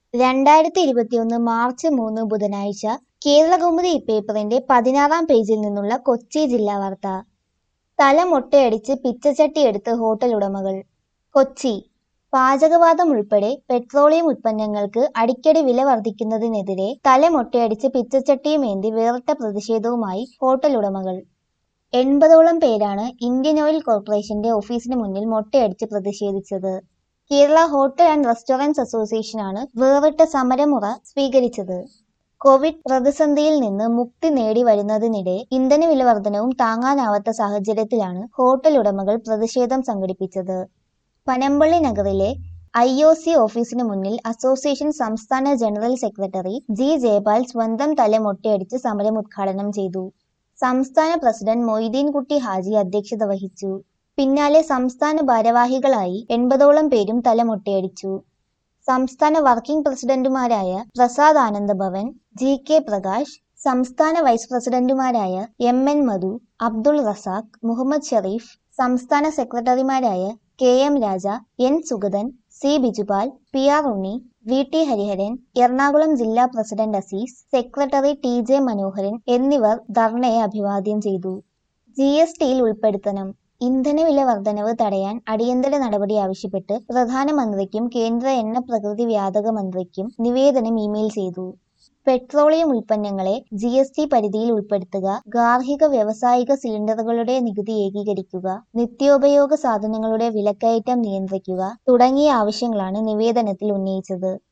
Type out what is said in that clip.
രണ്ടായിരത്തി ഇരുപത്തിയൊന്ന് മാർച്ച് മൂന്ന് ബുധനാഴ്ച കേരളകൗമുദി പേപ്പറിന്റെ പതിനാറാം പേജിൽ നിന്നുള്ള കൊച്ചി ജില്ലാ വാർത്ത തല മൊട്ടയടിച്ച് പിച്ചച്ചട്ടിയെടുത്ത് ഹോട്ടൽ ഉടമകൾ കൊച്ചി പാചകവാതം ഉൾപ്പെടെ പെട്രോളിയം ഉൽപ്പന്നങ്ങൾക്ക് അടിക്കടി വില വർദ്ധിക്കുന്നതിനെതിരെ തല മൊട്ടയടിച്ച് പിച്ചച്ചട്ടിയുമേന്തി വേറിട്ട പ്രതിഷേധവുമായി ഹോട്ടൽ ഉടമകൾ എൺപതോളം പേരാണ് ഇന്ത്യൻ ഓയിൽ കോർപ്പറേഷന്റെ ഓഫീസിന് മുന്നിൽ മൊട്ടയടിച്ച് പ്രതിഷേധിച്ചത് കേരള ഹോട്ടൽ ആൻഡ് റെസ്റ്റോറന്റ്സ് അസോസിയേഷനാണ് വേറിട്ട സമരമുറ സ്വീകരിച്ചത് കോവിഡ് പ്രതിസന്ധിയിൽ നിന്ന് മുക്തി നേടി വരുന്നതിനിടെ ഇന്ധന വില വർധനവും താങ്ങാനാവാത്ത സാഹചര്യത്തിലാണ് ഹോട്ടൽ ഉടമകൾ പ്രതിഷേധം സംഘടിപ്പിച്ചത് പനമ്പള്ളി നഗറിലെ ഐ ഒ സി ഓഫീസിന് മുന്നിൽ അസോസിയേഷൻ സംസ്ഥാന ജനറൽ സെക്രട്ടറി ജി ജയപാൽ സ്വന്തം തല മൊട്ടയടിച്ച് സമരം ഉദ്ഘാടനം ചെയ്തു സംസ്ഥാന പ്രസിഡന്റ് മൊയ്തീൻകുട്ടി ഹാജി അധ്യക്ഷത വഹിച്ചു പിന്നാലെ സംസ്ഥാന ഭാരവാഹികളായി എൺപതോളം പേരും തലമൊട്ടയടിച്ചു സംസ്ഥാന വർക്കിംഗ് പ്രസിഡന്റുമാരായ പ്രസാദ് ആനന്ദ ഭവൻ ജി കെ പ്രകാശ് സംസ്ഥാന വൈസ് പ്രസിഡന്റുമാരായ എം എൻ മധു അബ്ദുൾ റസാഖ് മുഹമ്മദ് ഷെറീഫ് സംസ്ഥാന സെക്രട്ടറിമാരായ K M Raja N Suguthan C Bijupal P R Unni V T Hariharan Ernakulam ജില്ലാ president Azeez secretary T J Manoharan എന്നിവർ ധർണയെ അഭിവാദ്യം ചെയ്തു ജി എസ് ടിയിൽ ഉൾപ്പെടുത്തണം ഇന്ധനവില വർധനവ് തടയാൻ അടിയന്തര നടപടി ആവശ്യപ്പെട്ട് പ്രധാനമന്ത്രിക്കും കേന്ദ്ര എണ്ണ പ്രകൃതി വാതക മന്ത്രിക്കും നിവേദനം ഇമെയിൽ ചെയ്തു പെട്രോളിയം ഉൽപ്പന്നങ്ങളെ ജി എസ് ടി പരിധിയിൽ ഉൾപ്പെടുത്തുക ഗാർഹിക വ്യാവസായിക സിലിണ്ടറുകളുടെ നികുതി ഏകീകരിക്കുക നിത്യോപയോഗ സാധനങ്ങളുടെ വിലക്കയറ്റം നിയന്ത്രിക്കുക തുടങ്ങിയ ആവശ്യങ്ങളാണ് നിവേദനത്തിൽ ഉന്നയിച്ചത്